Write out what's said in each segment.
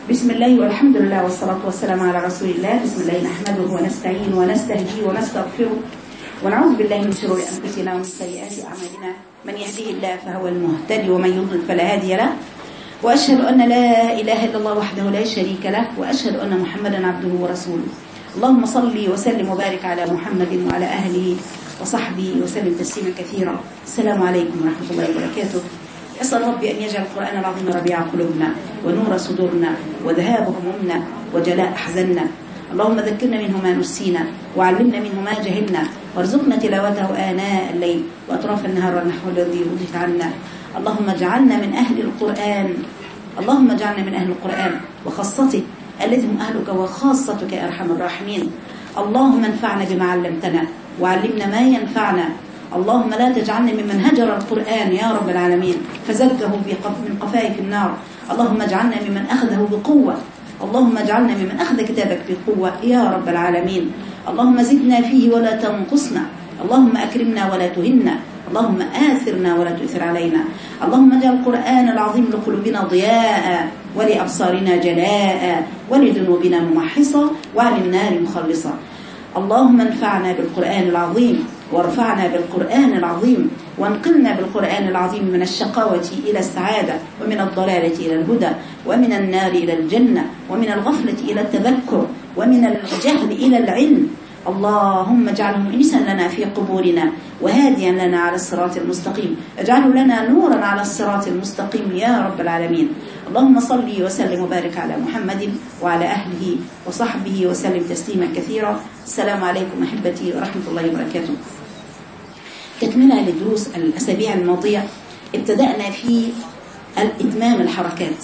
بسم الله والحمد لله والصلاة والسلام على رسول الله بسم الله نحمده ونستعين ونستهديه ونستغفره ونعوذ بالله من شرور أنفسنا ومن سيئات أعمالنا من يهده الله فهو المهتدي ومن يضلل فلا هادي له وأشهد أن لا إله إلا الله وحده لا شريك له وأشهد أن محمدا عبده ورسوله اللهم صل وسلم وبارك على محمد وعلى أهله وصحبه وسلم تسليما كثيرا السلام عليكم ورحمة الله وبركاته أسأل ربي أن يجعل القرآن العظيم ربيع قلوبنا ونور صدورنا وذهاب همومنا وجلاء أحزاننا اللهم ذكرنا منه ما نسينا وعلمنا منه ما جهلنا وارزقنا تلاوته آناء الليل وأطراف النهار والنحو الذي رضيت عنا اللهم اجعلنا من أهل القرآن اللهم اجعلنا من أهل القرآن وخاصته الذي هم أهلك وخاصتك يا أرحم الراحمين اللهم انفعنا بما علمتنا وعلمنا ما ينفعنا اللهم لا تجعلنا ممن هجر القرآن يا رب العالمين فزلكه من قفاه في النار اللهم اجعلنا ممن أخذه بقوة اللهم اجعلنا ممن أخذ كتابك بقوة يا رب العالمين اللهم زدنا فيه ولا تنقصنا اللهم أكرمنا ولا تهنا اللهم آثرنا ولا تؤثر علينا اللهم اجعل القرآن العظيم لقلوبنا ضياء ولأبصارنا جلاء ولذنوبنا ممحصا وعن النار مخلصا اللهم انفعنا بالقرآن العظيم وارفعنا بالقرآن العظيم وانقلنا بالقرآن العظيم من الشقاوة إلى السعادة ومن الضلالة إلى الهدى ومن النار إلى الجنة ومن الغفلة إلى التذكر ومن الجهل إلى العلم اللهم اجعله انسا لنا في قبورنا وهاديا لنا على الصراط المستقيم اجعله لنا نورا على الصراط المستقيم يا رب العالمين اللهم صل وسلم وبارك على محمد وعلى أهله وصحبه وسلم تسليما كثيرا السلام عليكم أحبتي ورحمة الله وبركاته تكملة لدروس الأسابيع الماضية ابتدأنا في الإتمام الحركات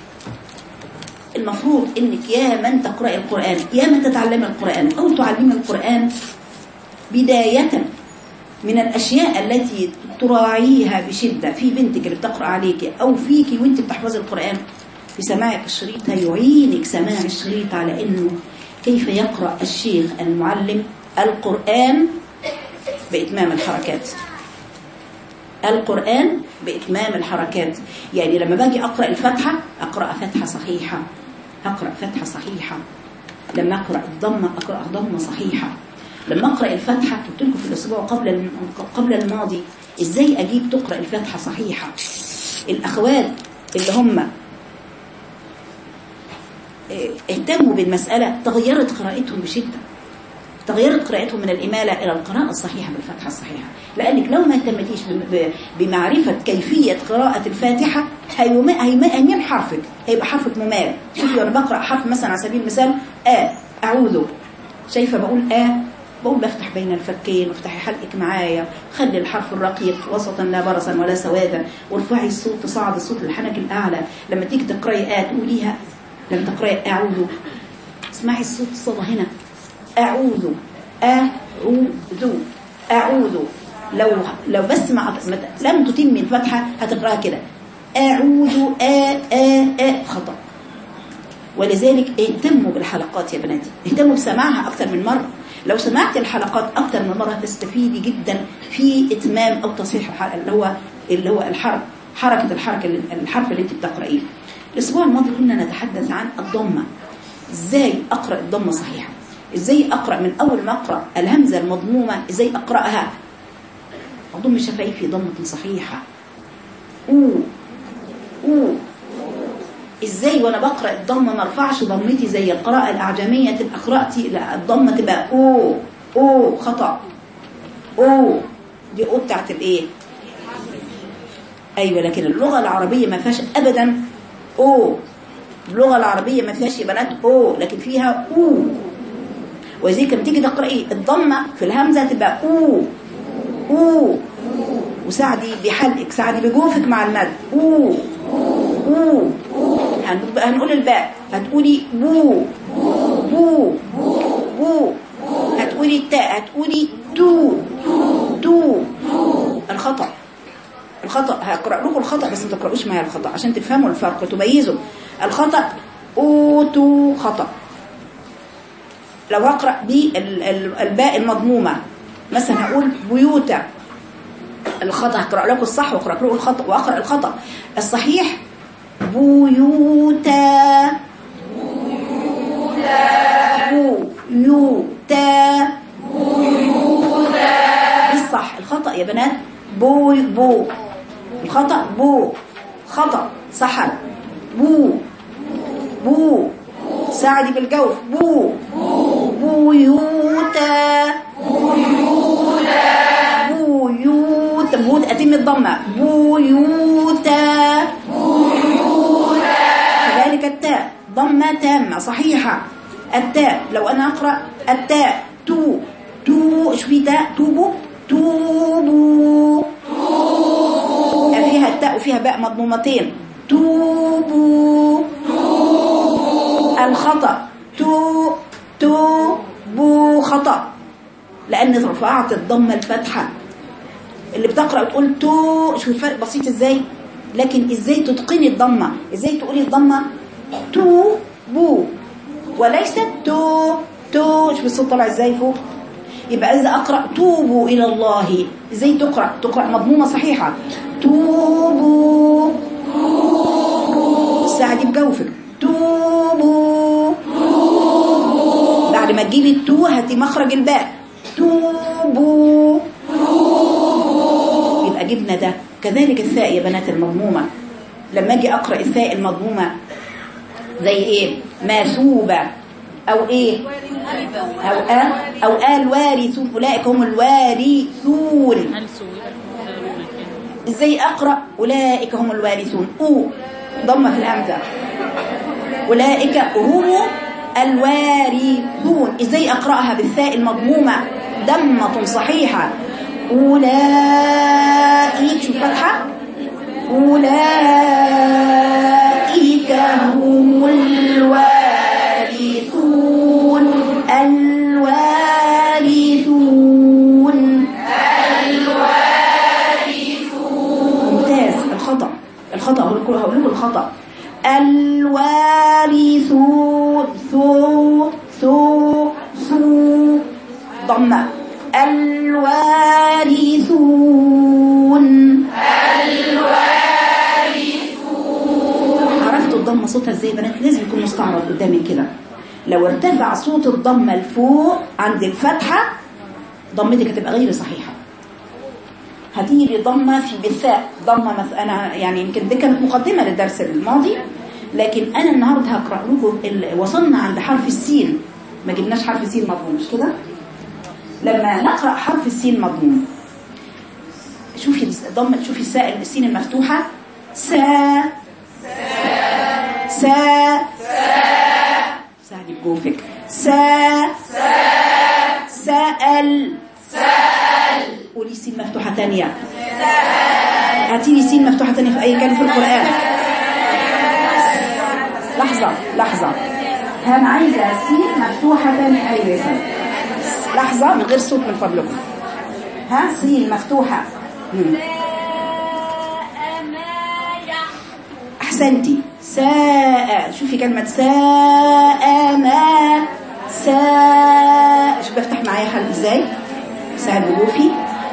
المفروض انك يا من تقرأ القرآن يا من تتعلم القرآن او تعلم القرآن بداية من الاشياء التي تراعيها بشدة في بنتك اللي بتقرأ عليك او فيك وانت بتحفظ القرآن بسماعك الشريط هيعينك سماع الشريط على انه كيف يقرأ الشيخ المعلم القرآن بإتمام الحركات القرآن بإتمام الحركات يعني لما باجي أقرأ الفتحة أقرأ فتحة صحيحة أقرأ فتحة صحيحة لما أقرأ الضمة أقرأ ضمة صحيحة لما أقرأ الفتحة قلت لكم في الأسبوع قبل قبل الماضي إزاي أجيب تقرأ الفتحة صحيحة الأخوات اللي هم اهتموا بالمسألة تغيرت قراءتهم بشدة تغيرت قراءتهم من الإمالة إلى القراءة الصحيحة بالفتحة الصحيحة لأنك لو ما اهتمتيش بمعرفة كيفية قراءة الفاتحة هيمين حرفك هيبقى حرفك ممال شوفي وأنا بقرأ حرف مثلا على سبيل المثال آ أعوذ شايفة بقول آ بقول بفتح بين الفكين وافتحي حلقك معايا خلي الحرف الرقيق وسطا لا برصا ولا سوادا وارفعي الصوت تصعد الصوت للحنك الأعلى لما تيجي تقرأي آ تقوليها لما تقرأي أعوذ اسمعي الصوت الصدى هنا أعوذ أعوذ أعوذ لو لو بس ما لم تتم الفتحة هتقراها كده أعوذ آ آ آ خطأ ولذلك اهتموا بالحلقات يا بناتي اهتموا بسماعها أكثر من مرة لو سمعت الحلقات أكثر من مرة هتستفيدي جدا في إتمام أو تصحيح اللي هو اللي هو الحرف حركة الحركة الحرف اللي انت بتقرأيه الأسبوع الماضي كنا نتحدث عن الضمة ازاي أقرأ الضمة صحيحة ازاي اقرا من اول ما اقرا الهمزه المضمومه ازاي اقراها اضم شفايفي ضمه صحيحه او او ازاي وانا بقرا الضمه ما ارفعش ضمتي زي القراءه الاعجميه تبقى قراءتي الضمه تبقى او او خطا او دي او بتاعت الايه ايوه لكن اللغه العربيه ما فيهاش ابدا او اللغه العربيه ما فيهاش يا بنات او لكن فيها او وزي لما تيجي تقرأي الضمة في الهمزة تبقى أو أو وساعدي بحلقك ساعدي بجوفك مع المد أو أو هنقول الباء هتقولي بو بو بو هتقولي التاء هتقولي تو تو الخطأ الخطأ هقرأ لكم الخطأ بس ما تقرأوش معايا الخطأ عشان تفهموا الفرق وتميزوا الخطأ أوتو خطأ لو هقرأ بالباء المضمومة مثلا هقول بيوتا الخطأ هقرأ لكم الصح واقرأ لكم الخطأ واقرأ الخطأ الصحيح بيوتا بو بو الخطأ بو خطأ صحن بو بو ساعدي بالجوف بو بيوتا بيوت بيوت أتم الضمة بيوتا كذلك التاء ضمة تامة صحيحة التاء لو أنا أقرأ التاء تو تو شوفي تاء توبو توبو فيها التاء وفيها باء مضمومتين توبو الخطأ تو تو بو خطأ لأن رفعت الضمة الفتحة اللي بتقرأ تقول تو شوف الفرق بسيط ازاي لكن ازاي تتقني الضمة ازاي تقولي الضمة تو بو وليست تو تو شوف الصوت طالع ازاي فوق يبقى إذا أقرأ توبوا إلى الله ازاي تقرأ تقرأ مضمومة صحيحة توبوا ساعدي بجوفك توبوا بعد ما تجيبي التو هاتي مخرج الباء توبوا يبقى جبنا ده كذلك الثاء يا بنات المضمومة لما اجي اقرا الثاء المضمومه زي ايه مثوبه او ايه او آ او آل وارثون اولئك هم الوارثون هل سويت كان ازاي اقرا اولئك هم الوارثون او ضمه في الهمزه اولئك هم الوارثون ازاي اقراها بالثاء المضمومه ضمه صحيحه اولئك شوف فتحه اولئك هم الوارثون الوارثون ممتاز الخطأ الخطأ هقول لكم هقول لكم الخطأ الوارثون ثو ثو ثو ضمة الوارثون عرفتوا الضمة صوتها ازاي يا بنات لازم يكون مستعرض قدامي كده لو ارتفع صوت الضمة لفوق عند الفتحة ضمتك هتبقى غير صحيحة هتيجي لي ضمه في بالثاء ضمه مث... انا يعني يمكن دي كانت مقدمه للدرس الماضي لكن انا النهارده هقرا لكم ال... وصلنا عند حرف السين ما جبناش حرف السين مضموم مش كده لما نقرا حرف السين مضموم شوفي الضمه شوفي الساء السين المفتوحه سا سا ساعدي بجوفك سا سأل قولي سين مفتوحة تانية هاتي لي سين مفتوحة تانية في أي كان في القرآن لحظة لحظة أنا عايزة سين مفتوحة تانية أيوة يا سلام. لحظة من غير صوت من فضلكم ها سين مفتوحة مم. أحسنتي ساء شوفي كلمة ساء ما ساء شوف بفتح معايا حل ازاي ساء بجوفي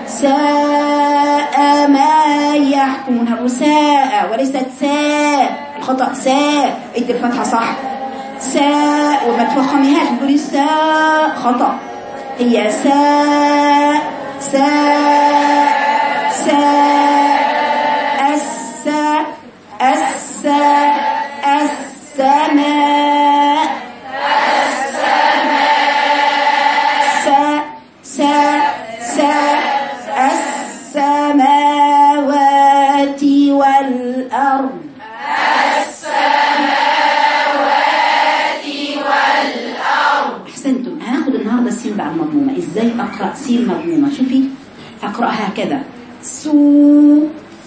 ساء ما يحكمون هنقول ساء وليست ساء الخطأ ساء ادي الفتحة صح ساء وما تفخميهاش تقولي ساء خطأ هي ساء ساء ساء الساء الساء السماء ساء ساء ساء السماوات والأرض أحسنتم هاخد النهاردة السين بقى المضمومة إزاي أقرأ سين مضمومة شوفي أقرأها هكذا سو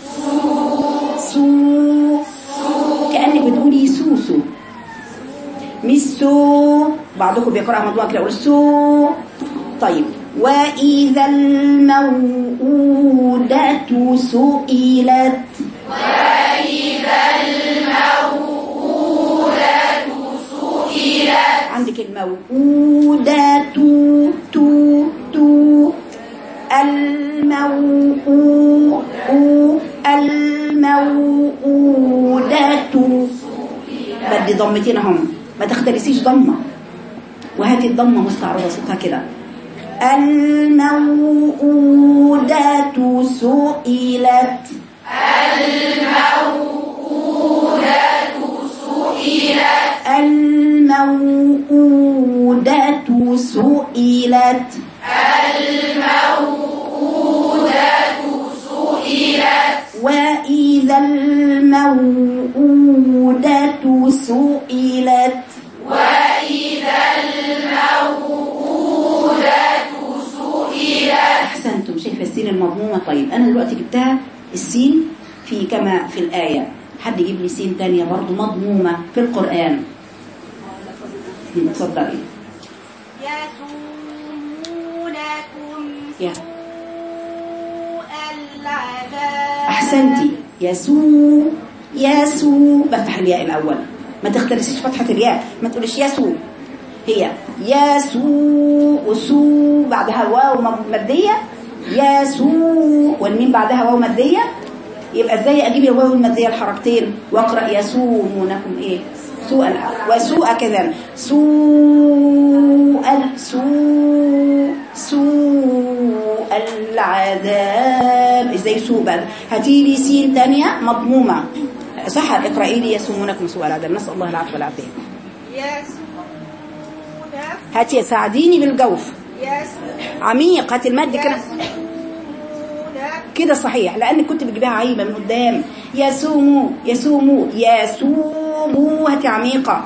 سو كأنك بتقولي سوسو مش سو بعضكم بيقرأها مضمومة كده يقول سو طيب وإذا الموءودة سئلت عندك الموءودة تو تو تو الموءو الموءودة بدي ضمتين هم ما تختلسيش ضمة وهاتي الضمة مستعرضة صوتها كده الموءودة سئلت الموءودة سئلت وإذا الموءودة سئلت أحسنتم شايفة السين المضمومة طيب أنا دلوقتي جبتها السين في كما في الآية حد يجيب لي سين تانية برضو مضمومة في القرآن اتفضلي يسومونكم يا سوء العذاب أحسنتي يسوع يسوع بفتح الياء الأول ما تختلسيش فتحة الياء ما تقولش يسوع هي يسوع وسو بعدها واو مادية يسوع والميم بعدها واو مادية يبقى ازاي اجيب الواو المادية الحركتين واقرأ يسومونكم ايه سوء الع- وسوء كذا سوء ال- سوء سوء العذاب ازاي سوء بقى هاتي لي سين تانية مضمومة صح اقرأي لي يسومونكم سوء العذاب نسأل الله العافية والعافية يسومونكم هاتي ساعديني بالجوف يسومونكم عميق هاتي المد كده كده صحيح لانك كنت بتجيبها عيبه من قدام يسوموا يسوموا يسوموا هاتي عميقه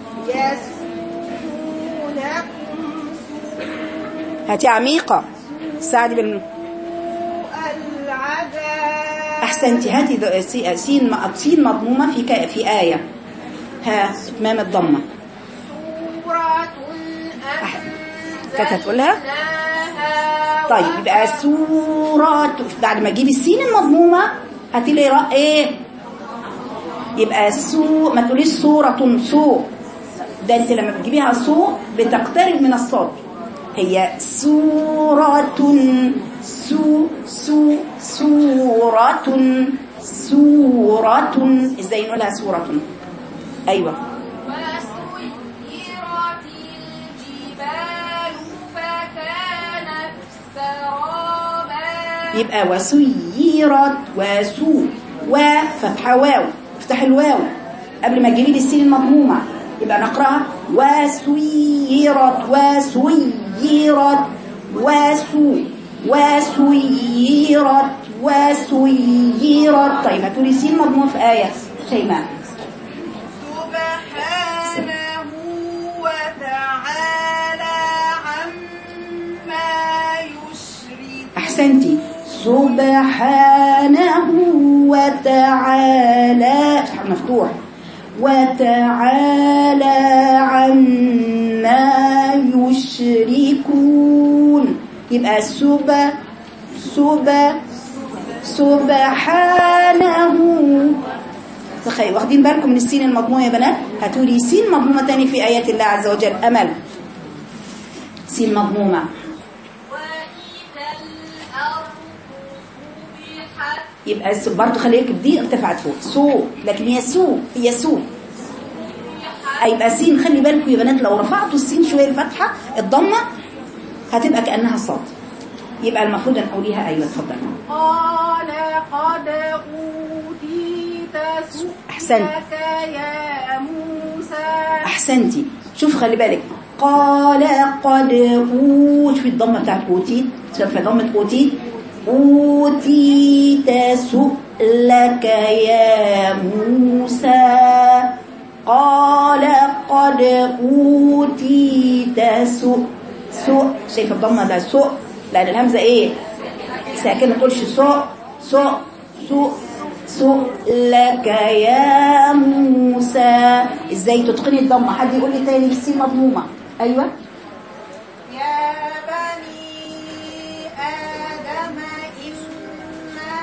يسومونكم هاتي عميقه ساعدي بال سوء العذاب احسنتي هاتي ذو- سي- سين م- سين مضمومه في ك- في ايه ها اتمام الضمه سورة كانت هتقولها؟ أنزلناها طيب يبقى سورة بعد ما تجيبي السين المضمومة هاتي لي راء ايه يبقى سو ما تقوليش صورة سو ده انت لما بتجيبيها سو بتقترب من الصوت هي سورة سو سو سورة سورة ازاي نقولها سورة ايوه وسيرت الجبال فكانت سرابا يبقى وسيرت وسو وفتحة واو افتح الواو قبل ما تجيبي لي السين المضمومة يبقى نقرأها وسيرت وسيرت وسو وسيرت وسيرت طيب هتقولي سين مضمومة في آية شيماء سبحانه وتعالى عما يشرك أحسنتي سبحانه وتعالى فتح مفتوح وتعالى عما يشركون يبقى سب سب سبحانه تخيل واخدين بالكم من السين المضمومة يا بنات هاتولي سين مضمومة تاني في آيات الله عز وجل أمل سين مضمومة وإذا الأرض فتحت يبقى الس- برضه خلي بالك دي ارتفعت فوق سو لكن هي سو هي سو هيبقى سين خلي بالكم يا بنات لو رفعتوا السين شويه الفتحه الضمه هتبقى كانها صاد يبقى المفروض ان اقوليها ايوه اتفضل قال قد أوتيت أحسنت. سؤلك يا موسى احسنتي شوف خلي بالك قال قد اوت في الضمه بتاعت اوتيت شايفه ضمه اوتيت اوتيت سؤلك يا موسى قال قد اوتيت سؤ سؤ شايفه الضمه ده سؤ لان الهمزه ايه ساكنه ما تقولش سؤ سؤ سؤ سؤلك يا موسى ازاي تتقني الضمه حد يقول لي تاني بالسين مضمومه ايوه يا بني آدم إما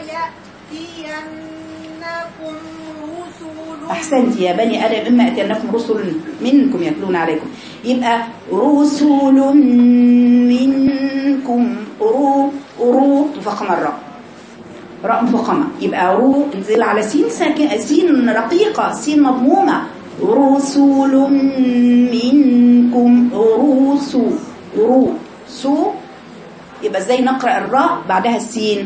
يأتينكم رسل احسنتي يا بني ادم اما اتينكم رسل منكم يتلون عليكم يبقى رسل منكم رو رو تفخم الراء راء مفخمه يبقى رو انزل على سين ساكن سين رقيقه سين مضمومه رسل منكم رسل رو سو يبقى ازاي نقرأ الراء بعدها السين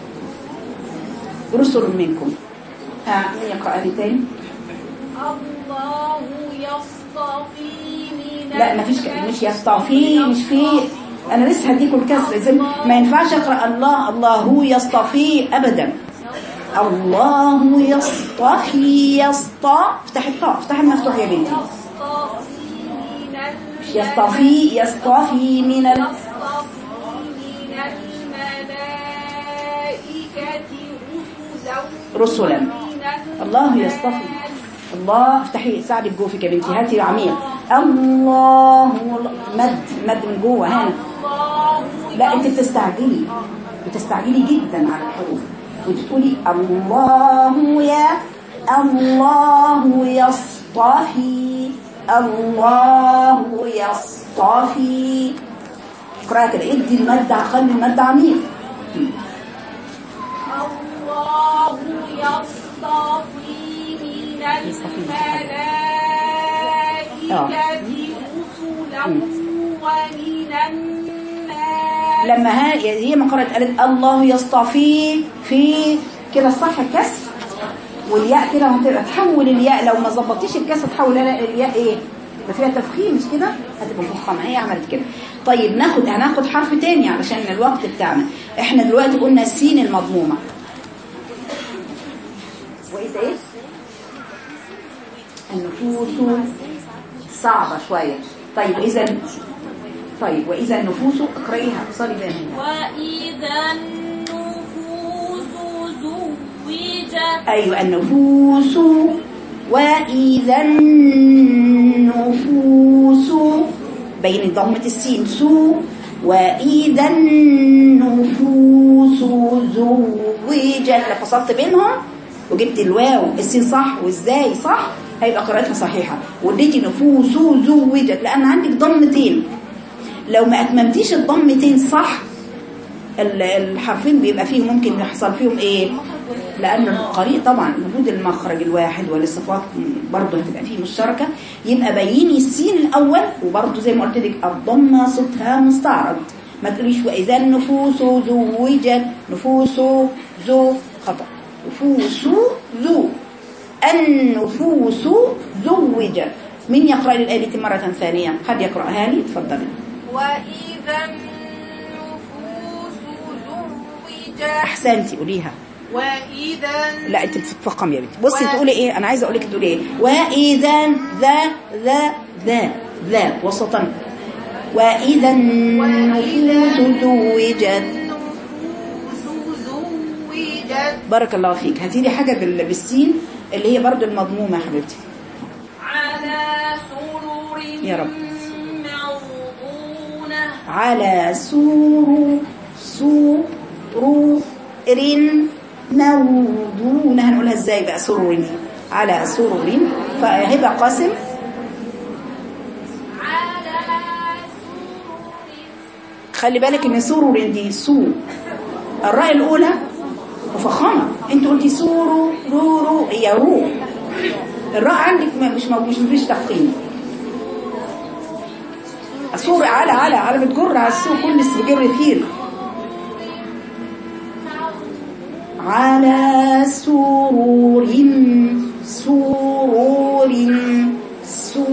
رسل منكم ها مين يقرأ لي تاني الله يصطفي من لا مفيش ك... مش يصطفي مش في انا لسه هديكم الكسر زي ما ينفعش اقرا الله الله يصطفي ابدا الله يصطفي يصطى افتح الطاء افتح المفتوح يا بنتي يصطفي من مش يصطفي يصطفي من ال... يصطفي من الملائكة رسلا رسلا من الله يصطفي الله افتحي ساعدي بجوفك يا بنتي هاتي عميق الله مد مد من جوه هنا الله لا انت بتستعجلي بتستعجلي جدا على الحروف وتقولي الله يا الله يصطفي الله يصطفي اقرأ كده ادي المد خلي المد عميق الله يصطفي من الملائكة رسلا ومن الناس لما ها هي ما قرأت قالت الله يصطفي في كده الصح الكسر والياء كده هتبقى تحول الياء لو ما ظبطتيش الكسر تحول الياء ايه ده فيها تفخيم مش كده هتبقى مفخمه هي عملت كده طيب ناخد هناخد حرف تاني علشان الوقت بتاعنا احنا دلوقتي قلنا السين المضمومه واذا ايه النفوس صعبه شويه طيب اذا طيب واذا النفوس اقرايها اقصري بيها وإذا النفوس زوجت أيوة النفوس وإذا النفوس بين ضمة السين سو وإذا النفوس زوجت لو فصلت بينهم وجبت الواو السين صح والزاي صح هيبقى قراءتها صحيحة واديتي نفوس زوجت لأن عندك ضمتين لو ما أتممتيش الضمتين صح ال- الحرفين بيبقى فيهم ممكن يحصل فيهم ايه لان القريء طبعا وجود المخرج الواحد والصفات برضه هتبقى فيه مشتركه يبقى بيني السين الاول وبرضه زي ما قلت لك الضمه صوتها مستعرض ما تقوليش واذا النفوس زوجت نفوس ذو خطا نفوس ذو النفوس زوجت من يقرا لي الايه مره ثانيه حد يقراها لي اتفضلي وإذا النفوس زوجت احسنتي قوليها وإذا لا انت بتتفقم يا بنتي بصي تقولي ايه انا عايزه اقول لك تقولي ايه واذا ذا ذا ذا ذا وسطا واذا النفوس زوجت النفوس زوجت بارك الله فيك هاتي لي حاجه بال- بالسين اللي هي برضو المضمومه يا حبيبتي على سرر يا رب. موضونة على سور سور موضون هنقولها ازاي بقى سرور دي على سرور فهبه قاسم على سرر خلي بالك ان سرور دي سو الراء الاولى مفخمه انت قلتي سورو رورو هي رو الراء عندك ما- مش موجود مش مفيش تفخيم سور على على على بتجر على السوق كل بجر فيل على سرور سرور سو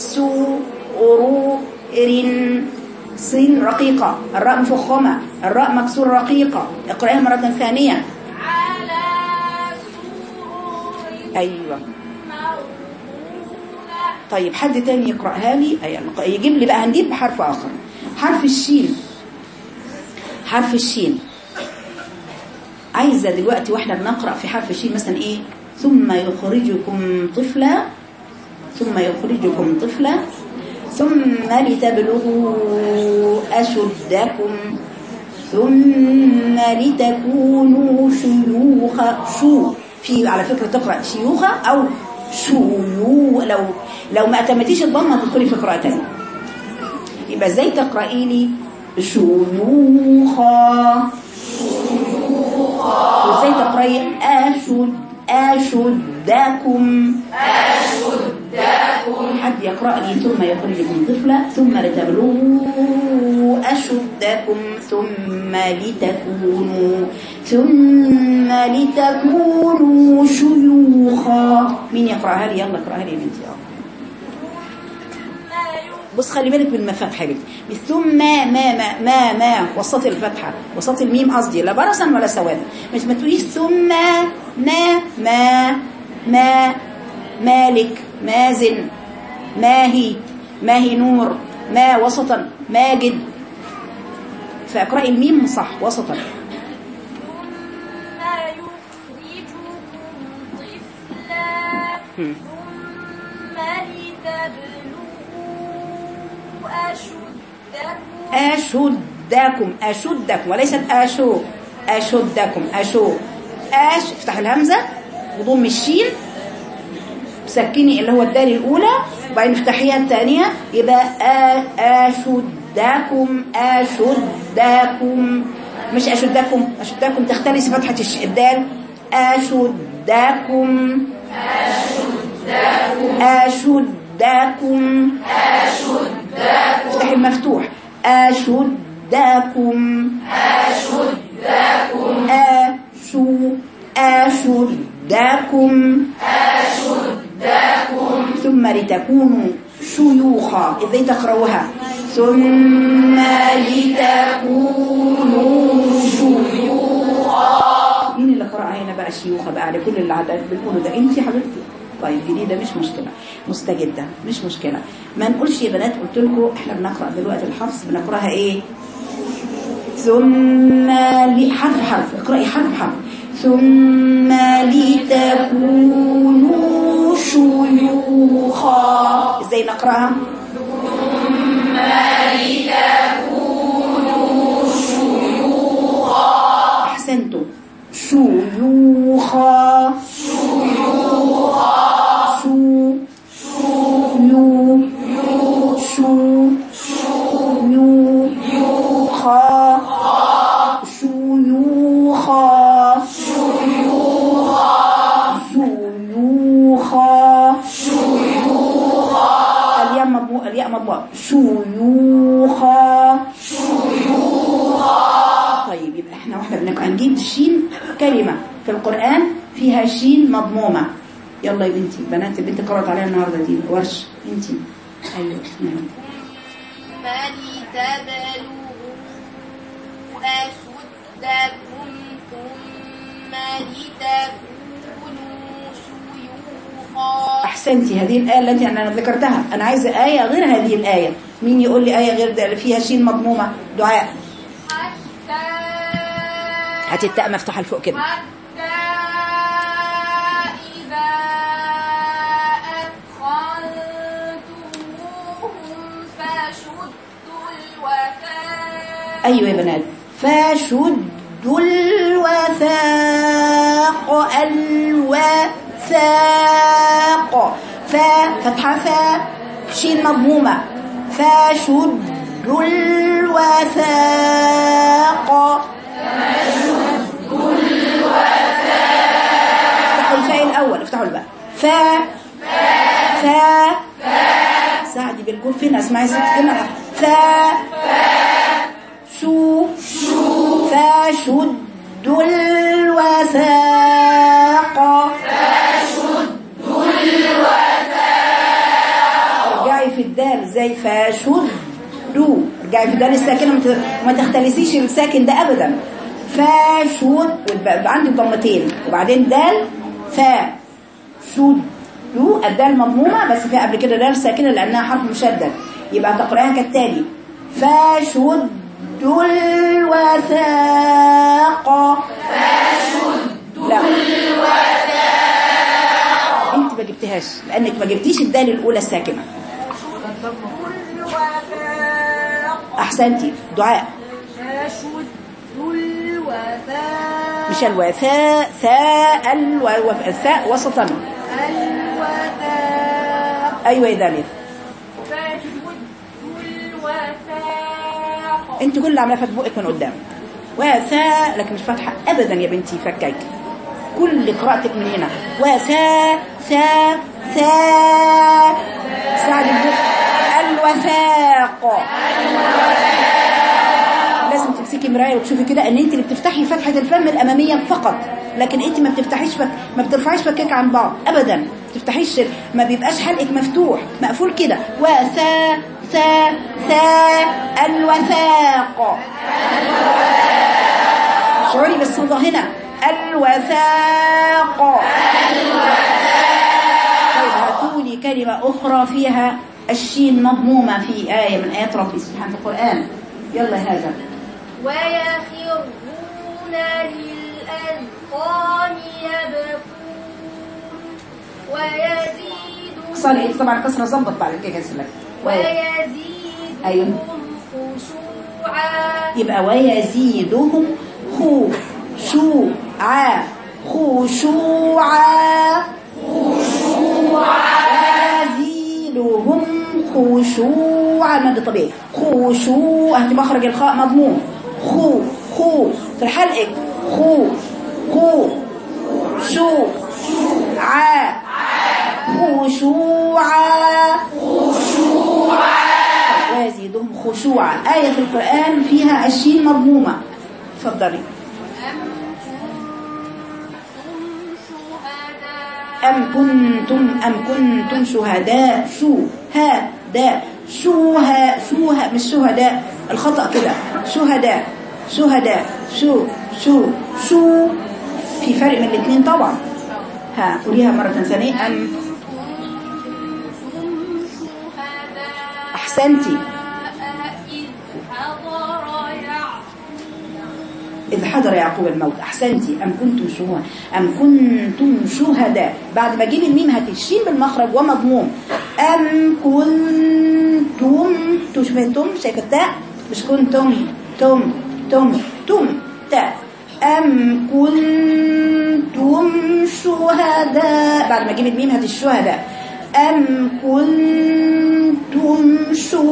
سرور صين رقيقة الراء مفخمة الراء مكسور رقيقة اقرأها مرة ثانية على سرر أيوة موضونة طيب حد تاني يقرأها لي أيوة. يجيب لي بقى هنجيب بحرف آخر حرف الشين حرف الشين عايزة دلوقتي واحنا بنقرأ في حرف الشين مثلا ايه ثم يخرجكم طفلا ثم يخرجكم طفلا ثم لتبلغوا أشدكم ثم لتكونوا شيوخا شو في على فكرة تقرأ شيوخا أو شيوخ لو لو ما أتمتيش الضمة تدخلي في قراءة تانية يبقى ازاي تقرأي لي شيوخا وازاي تقرأي أشد أشدكم أشدكم حد يقرأ لي ثم يخرجكم طفلا ثم لتبلغوا أشدكم ثم لتكونوا ثم لتكونوا شيوخا مين يقرأها لي يلا اقرأها لي يا بنتي يلا. بص خلي بالك من المفتحة يا بنتي ثم ما ما ما ما وسط الفتحة وسط الميم قصدي لا برصا ولا سوادا مش ما تقوليش ثم ما ما ما مالك مازن ماهي ماهي نور ما وسطا ماجد فاقرأي الميم صح وسطا ثم يخرجكم طفلا هم. ثم لتبلغوا أشدكم أشدكم أشدكم وليست أشو أشدكم أشو أش افتح الهمزة وضم الشين سكني اللي هو الدال الأولى وبعدين افتحيها الثانية يبقى آ- أشدكم أشدكم مش أشدكم أشدكم تختلس فتحة الش- الدال أشدكم أشدكم افتحي المفتوح أشدكم أشدكم أشو أشدكم أشدكم ثم لتكونوا شيوخا ازاي تقرأوها ثم لتكونوا شيوخا مين اللي قرأها هنا بقى شيوخة بقى على كل اللي عدد بنقوله ده انت حبيبتي طيب جديدة مش مشكلة مستجدة مش مشكلة ما نقولش يا بنات قلت لكم احنا بنقرأ دلوقتي الحفظ بنقرأها ايه ثم لي حرف حرف اقرأي حرف حرف ثم لتكونوا شيوخا ازاي نقرأها أحسنتم شيوخا شيوخا شو شو شو شو يوخا شيوخا شيوخا الياء مضموم الياء مضموم شيوخا طيب يبقى احنا واحنا بنقرا هنجيب شين كلمة في القرآن فيها شين مضمومة يلا يا بنتي بنات البنت قرأت عليها النهارده دي ورش انتي ايوه نعم فلتبلغوا أشدكم ثم لتكونوا شيوخا احسنتي هذه الآية التي انا ذكرتها انا عايزة آية غير هذه الآية مين يقول لي آية غير ده اللي فيها شين مضمومة دعاء حتى هاتي التاء مفتوحة لفوق كده حتى إذا أثخنتموهم فشدوا الوثاق ايوه يا بنات فشدوا الوثاق الوثاق فا فتحة فا شين مضمومة فشدوا الوثاق افتحوا الفاء الأول افتحوا الباء فا فا ساعدي بالجول فين اسمعي ست كلمة فا شو فشد الوثاق ارجعي في الدال زي فشد ارجعي في الدال الساكنه ما ت- ما تختلسيش الساكن ده ابدا فشد ويبقى عندي ضمتين وبعدين دال فا شد الدال مضمومه بس فيها قبل كده دال ساكنه لانها حرف مشدد يبقى تقراها كالتالي فشد الوثاق لا انت ما جبتهاش لانك ما جبتيش الدال الاولى الساكنه الوثاق احسنتي دعاء فشدوا الوثاق مش الوثاء ثاء الو... الثاء وسطا الوثاق ايوه يا داليا فشدوا الوثاق انت كل اللي عاملاه فات بقك من قدام وثاء لكن مش فاتحه ابدا يا بنتي فكاك كل قراءتك من هنا وثاء ثاء ثاء ساعد البق الوثاق المرايه وتشوفي كده ان انت اللي بتفتحي فتحه الفم الاماميه فقط لكن انت ما بتفتحيش فك ما بترفعيش فكك عن بعض ابدا ما بتفتحيش ما بيبقاش حلقك مفتوح مقفول كده وثا ثا ثا الوثاق شعوري بالصدى هنا الوثاق طيب هاتوا لي كلمة أخرى فيها الشين مضمومة في آية من آيات ربي سبحانه في القرآن يلا هذا ويخرون للأذقان يبكون ويزيدهم صار طبعا كسرة ظبط بعد كده كسرة ويزيدهم أيوه. خشوعا يبقى ويزيدهم خشوعا خشوعا ويزيدهم خشوعا مد طبيعي خشوع هات مخرج الخاء مضموم خو خو في حلقك خو خو شو ع خشوعا ويزيدهم خشوعا آية في القرآن فيها الشين مضمومة تفضلي أم كنتم أم شهداء كنتم أم كنتم شهداء شو ها دا شو ها شو ها مش شهداء الخطأ كده شهداء شهداء شو شو شو في فرق من الاثنين طبعا ها قوليها مرة ثانية أم كنتم شهداء أحسنتي إذ إذ حضر يعقوب حضر يعقوب الموت أحسنتي أم كنتم شهداء أم كنتم شهداء بعد ما أجيب الميم هات الشين بالمخرج ومضموم أم كنتم تشبهتم شايفة التاء مش كنتم تم تم تم تاء أم كنتم شهداء بعد ما أجيب الميم هات الشهداء أم كنتم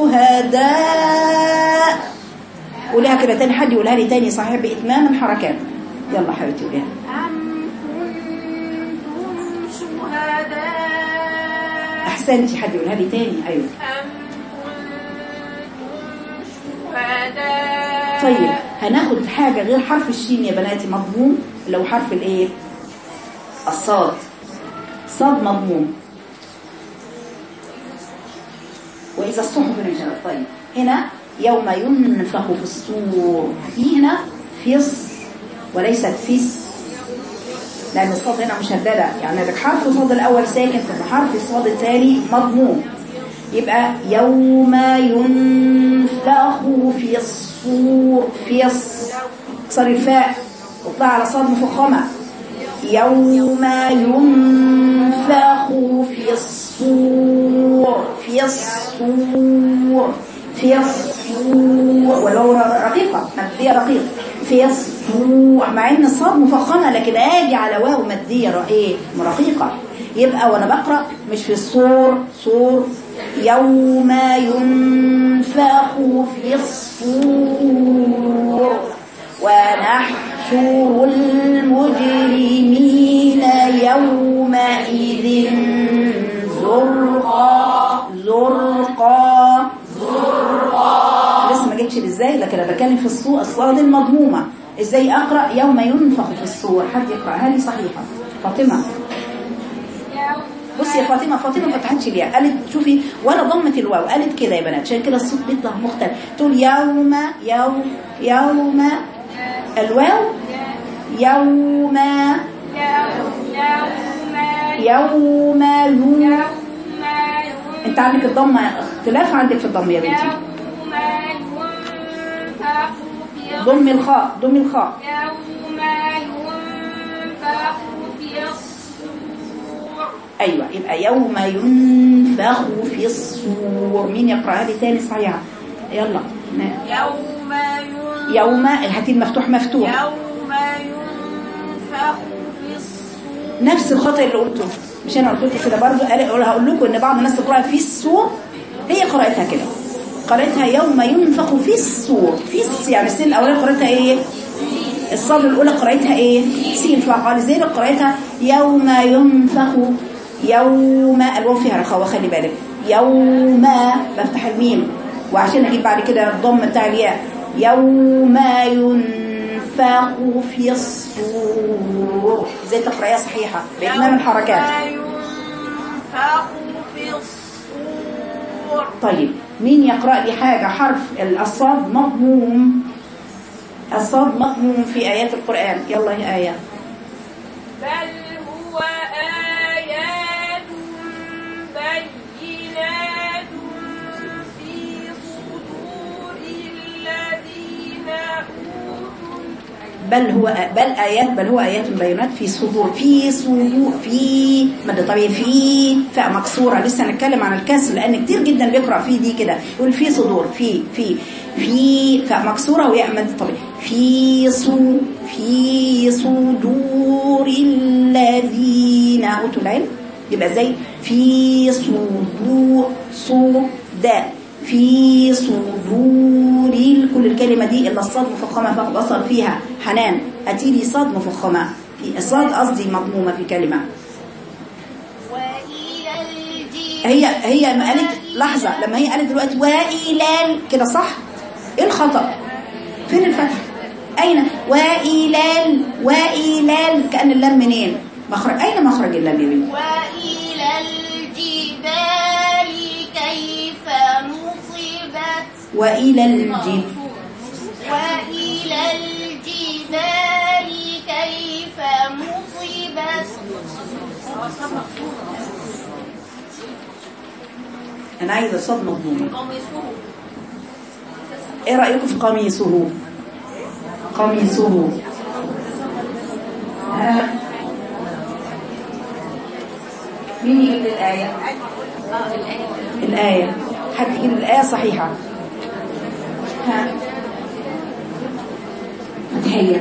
شهداء قولها كده تاني حد يقولها لي تاني صحيح بإتمام الحركات يلا حبيبتي قوليها أم كنتم شهداء أحسنتي حد يقولها لي تاني أيوه أم كنتم شهداء طيب هناخد حاجة غير حرف الشين يا بناتي مضموم اللي هو حرف الايه الصاد صاد مضموم وإذا الصحف انشرت طيب هنا يوم ينفخ في الصور في هنا فيص وليست فيس لأن الصاد هنا مشددة يعني عندك حرف الصاد الأول ساكن فحرف الصاد الثاني مضموم يبقى يوم ينفخ في الصور في الص اكسر الفاء واطلع على صاد مفخمة يوم ينفخ في الصور في الصور في الصور ولو رقيقة مادية رقيقة في الصور مع ان الصاد مفخمة لكن اجي على واو مادية ايه رقيقة يبقى وانا بقرأ مش في الصور صور يوم ينفخ في الصور ونحشر المجرمين يومئذ زرقا زرقا لسه ما جيتش ازاي لكن انا بتكلم في الصوت الصاد المضمومه ازاي اقرا يوم ينفخ في الصور حد يقراها لي صحيحه فاطمه بصي يا فاطمه فاطمه ما فتحتش ليها قالت شوفي وانا ضمت الواو قالت كده يا بنات عشان كده الصوت بيطلع مختلف تقول يوم يوم يوم الواو يوم يوم يوم انت عندك الضمه اختلاف عندك في الضم يا بنتي ضم الخاء ضم الخاء يوم ينفخ في الصور ايوه يبقى يوم ينفخ في الصور مين يقراها لي تاني صحيحه يلا يوم ين- يوم هاتي المفتوح مفتوح يوم ينفخ في الصور نفس الخطأ اللي قلته مش انا قلت لكم كده برضه قال هقول لكم ان بعض الناس تقراها في الصور هي قرأتها كده قرأتها يوم ينفخ في الصور في الس يعني السين الاولانيه قرأتها ايه الصاد الاولى قرأتها ايه سين فقال زي قرأتها يوم ينفخ يوم الواو فيها رخاوه خلي بالك يوم بفتح الميم وعشان اجيب بعد كده الضم بتاع الياء يوم ينفخ في الصور زي تقرأيها صحيحة بإتمام الحركات يوم ينفخ في الصور طيب مين يقرأ لي حاجة حرف الصاد مضموم الصاد مضموم في آيات القرآن يلا يا آية بل هو آيات بينات في صدور الذين أوتوا بل هو بل آيات بل هو آيات بينات في صدور في صدور في مد طبيعي في فاء مكسورة لسه هنتكلم عن الكسر لأن كتير جدا بيقرأ في دي كده يقول في صدور في في في فاء مكسورة وياء مد طبيعي في صو في صدور الذين أوتوا العلم يبقى زي في صدور صداء في صدور ال- كل الكلمة دي إلا الصاد مفخمة فوصل فيها حنان أتيلي صاد مفخمة في صاد قصدي مضمومة في كلمة وإلى الجبال هي هي ما قالت لحظة لما هي قالت دلوقتي وإلى كده صح إيه الخطأ فين الفتح أين وإلى وإلى كأن اللام منين مخرج أين مخرج اللام يا بنتي وإلى الجبال كيف نصبت وإلى الجبال وإلى الجبال كيف نصبت أنا عايزة صاد مضمومة إيه رأيكم في قميصه قميصه ها مين يجيب لي الآية الآية حد يجيب لي الآية صحيحة ها فتحية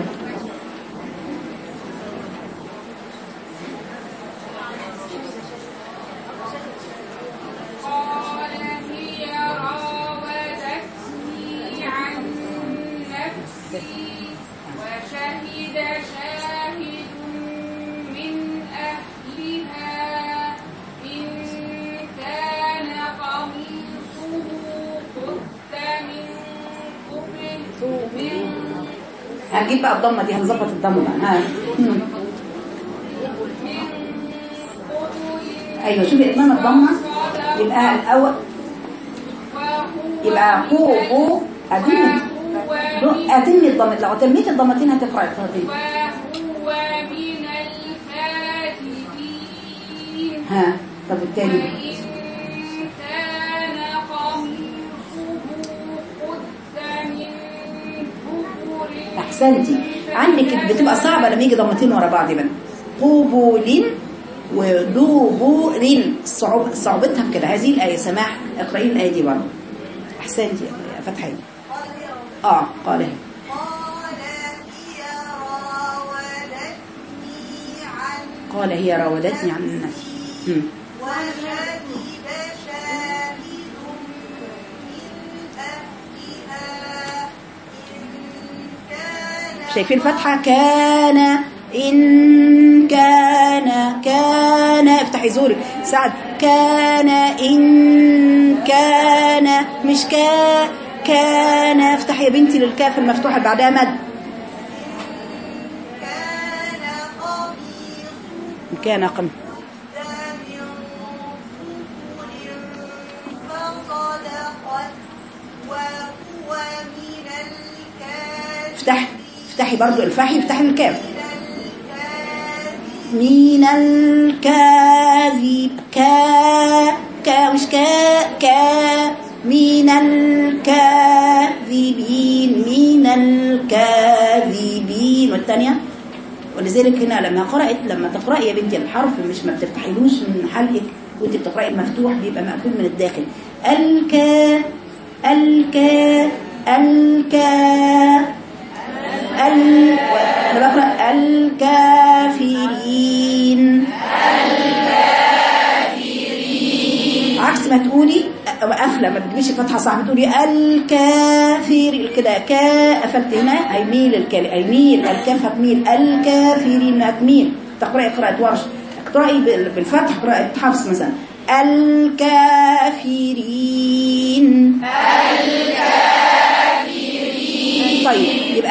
قال هي راودتني عن نفسي وشهد شاهد من أهلها إن كان قميصه قد من قبل من هنجيب بقى الضمة دي هنظبط الضمة بقى ها مم. من قبل أيوة شوفي إتمام الضمة يبقى الأول يبقى هو هو أتم أتم الضمة لو أتميت الضمتين هتقرأ الترتيب وهو من الكاذبين ها طب التاني وإن كان قميصه قد من دبر أحسنتي عندك بتبقى صعبة لما يجي ضمتين ورا بعض يبقى قبول ودبور صعوب صعوبتها كده هذه الآية سماح اقرأي الآية دي برضه أحسنتي يا فتحي اه قال هي قال قال هي راودتني عن هي راودتني عن نفسي مم. وشهد شاهد من أهلها إن كان شايفين فتحة كان إن كان كان افتحي زورك سعد كان إن كان مش كا كان افتحي يا بنتي للكاف المفتوحة اللي بعدها مد كان قميص إن كان قم فصدقت وهو من الكاذبين افتحي افتحي برضو الفحي افتحي الكاف من الكاذب كا كا مش كا كا من الكاذبين من الكاذبين والثانية ولذلك هنا لما قرأت لما تقرأي يا بنتي الحرف مش ما بتفتحيلوش من حلقك وانت بتقرأي المفتوح بيبقى مقفول من الداخل الكا الكا الكا ال انا بقرا الكافرين عكس ما تقولي قافله ما بتجيبيش فتحه صح بتقولي الكافر كده كا قفلت هنا هيميل الكلمه هيميل الكاف هتميل الكافرين هتميل تقراي قراءه ورش اقراي بال- بالفتح قراءه حفص مثلا الكافرين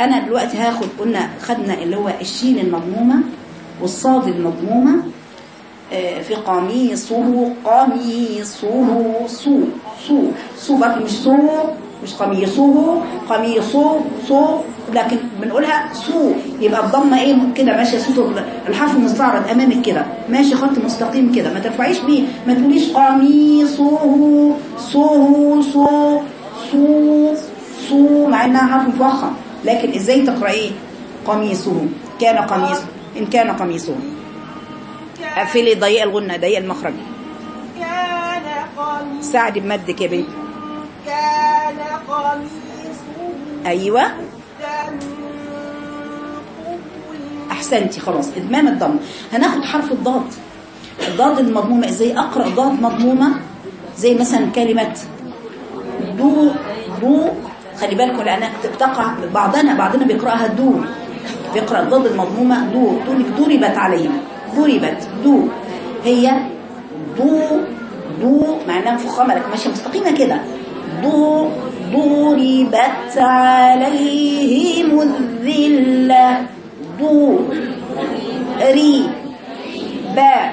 انا دلوقتي هاخد قلنا خدنا اللي هو الشين المضمومه والصاد المضمومه آه، في قميصه قميصه صو صو صو برضه مش صو مش قميصه قميصه صو لكن بنقولها صو يبقى الضمه ايه كده ماشيه صوت الحرف المستعرض امامك كده ماشي خط مستقيم كده ما ترفعيش بيه ما تقوليش قميصه صو صو صو صو مع انها حرف مفخم لكن ازاي تقرايه قميصه كان قميصه ان كان قميصه قفلي ضيق الغنة ضيق المخرج كان قميص ساعدي بمدك يا بنتي كان قميصه ايوه دم قبل احسنتي خلاص ادمام الضم هناخد حرف الضاد الضاد المضمومه ازاي اقرا ضاد مضمومه زي مثلا كلمه دو دو خلي بالكم لانها بتقع بعضنا بعضنا بيقراها دو بيقرا الضاد المضمومه دو دو ضربت عليهم ضربت دو هي دو دو معناها مفخمه لكن ماشيه مستقيمه كده دو ضربت عليهم الذله دو ري با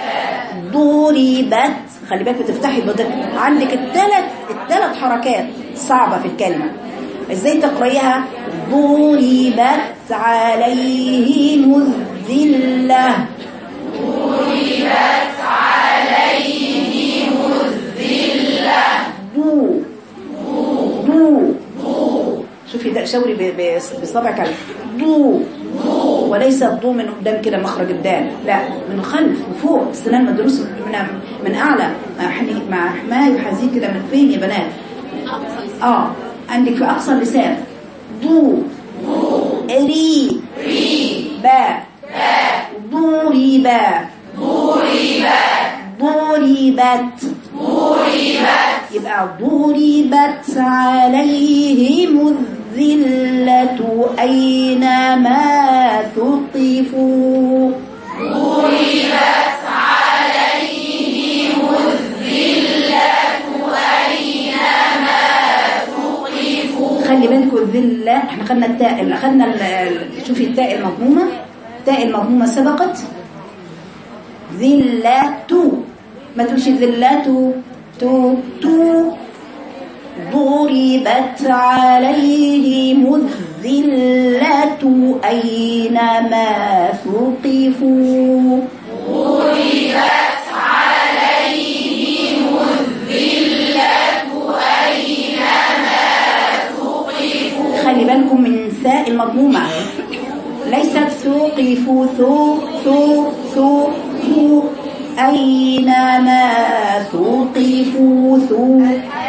ضربت خلي بالك بتفتحي بدل عندك الثلاث الثلاث حركات صعبة في الكلمة ازاي تقرأيها ضربت عليهم الذلة دو دو شوفي ده شاوري ب- ب- بصبعك على دو وليس الضو من قدام كده مخرج الدال لا من الخلف من فوق السنان مدروس من من اعلى مع حني- مع ما يحاذيه كده من فين يا بنات اه عندك في اقصى اللسان ضو ري با ضرب ضربت يبقى ضربت عليهم الذلة أينما ثقفوا خلي بالكم الذلة احنا خدنا التاء خدنا ال- ال- شوفي التاء المضمومة التاء المضمومة سبقت ذلة ما تقولش ذلة تو تو ضربت عليهم الذلة أينما ثقفوا خلي بالكم من ثاء المضمومة ليست ثوقفوا ثو ثو ثو ثو أينما ثوقفوا ثو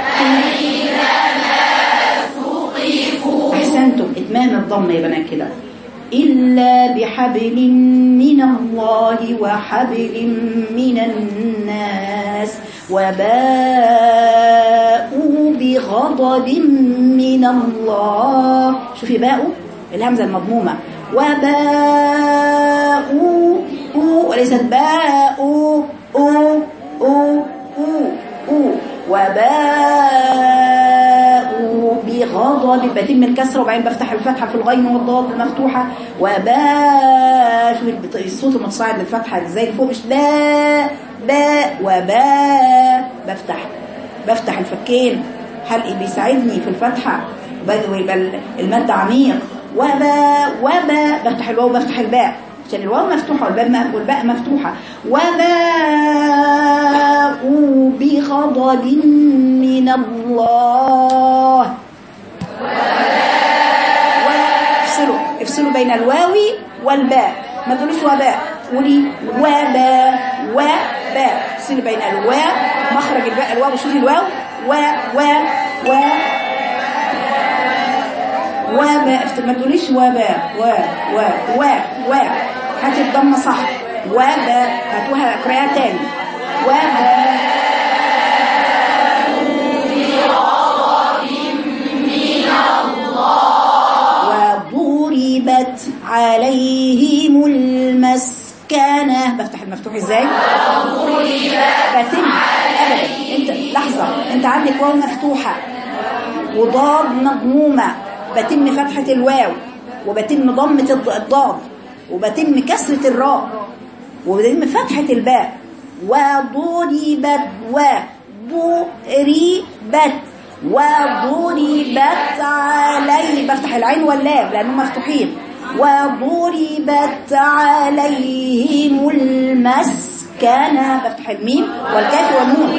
أحسنتم إتمام الضم يا بنات كده إلا بحبل من الله وحبل من الناس وباءوا بغضب من الله شوفي باءوا الهمزة المضمومة وباءوا أو وليست باءوا أو أو أو أو وباءوا بغضب بتم الكسرة وبعدين بفتح الفتحة في الغين والضاد المفتوحة وباء شوفي البط- الصوت المتصاعد للفتحة ازاي لفوق مش باء باء وباء بفتح بفتح الفكين حلقي بيساعدني في الفتحة وب- ويبقى ال- المد عميق وباء وباء بفتح الواو بفتح الباء عشان الواو مفتوحة والباء م- والباء مفتوحة وباءوا بغضب من الله افصلوا افصلوا بين الواو والباء ما تقولوش وباء قولي وباء وباء افصلي بين الواو مخرج الباء الواو شوفي الواو و و و وباء ما تقوليش وباء و و و و هاتي الضمه صح وباء هاتوها اقراها تاني وباء وضربت عليهم المسكنة بفتح المفتوح ازاي بتم ابدا انت لحظة انت عندك واو مفتوحة وضاد مضمومة بتم فتحة الواو وبتم ضمة الض- الضاد وبتم كسرة الراء وبتم فتحة الباء وضربت وضربت وضربت عليه بفتح العين واللام لأنهم مفتوحين وضربت عليهم المسكنة بفتح الميم والكاف والنون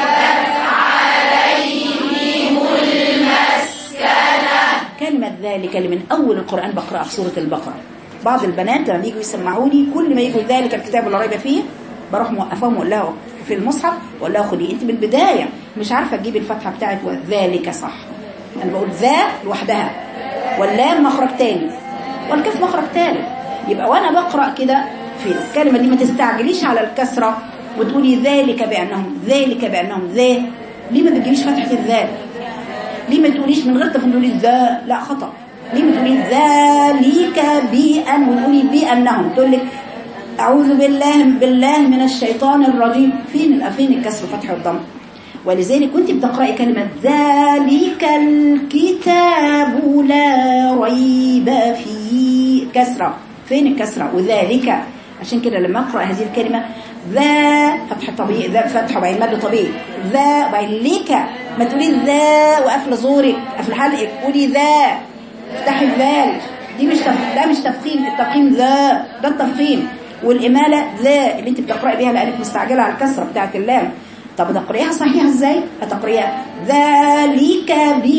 كلمة ذلك اللي من أول القرآن بقرأ في سورة البقرة بعض البنات لما يجوا يسمعوني كل ما يجوا ذلك الكتاب لا ريب فيه بروح موقفاهم واقول لها في المصحف واقول لها خدي انت من البدايه مش عارفه تجيبي الفتحه بتاعت وذلك صح انا بقول ذا لوحدها واللام مخرج تاني والكاف مخرج تالت يبقى وانا بقرا كده في الكلمه دي ما تستعجليش على الكسره وتقولي ذلك بانهم ذلك بانهم ذا ليه ما بتجيبيش فتحه الذال ليه ما تقوليش من غير تفهم تقولي ذا لا خطأ ليه ما تقولي ذلك بأن وتقولي بأنهم تقول لك أعوذ بالله بالله من الشيطان الرجيم فين فين الكسر فتح الضم ولذلك كنت بتقرأي كلمة ذلك الكتاب لا ريب فيه كسرة فين الكسرة وذلك عشان كده لما أقرأ هذه الكلمة ذا فتح طبيعي ذا فتح وبعدين مد طبيعي ذا وبعدين لك ما تقولي ذا وقفل زورك قفل حلقك قولي ذا افتحي الذال دي مش تف... ده مش تفخيم التفخيم ذا ده التفخيم والإمالة ذا اللي انت بتقرأي بيها لأنك مستعجلة على الكسرة بتاعت اللام طب تقريها صحيحة ازاي هتقريها ذلك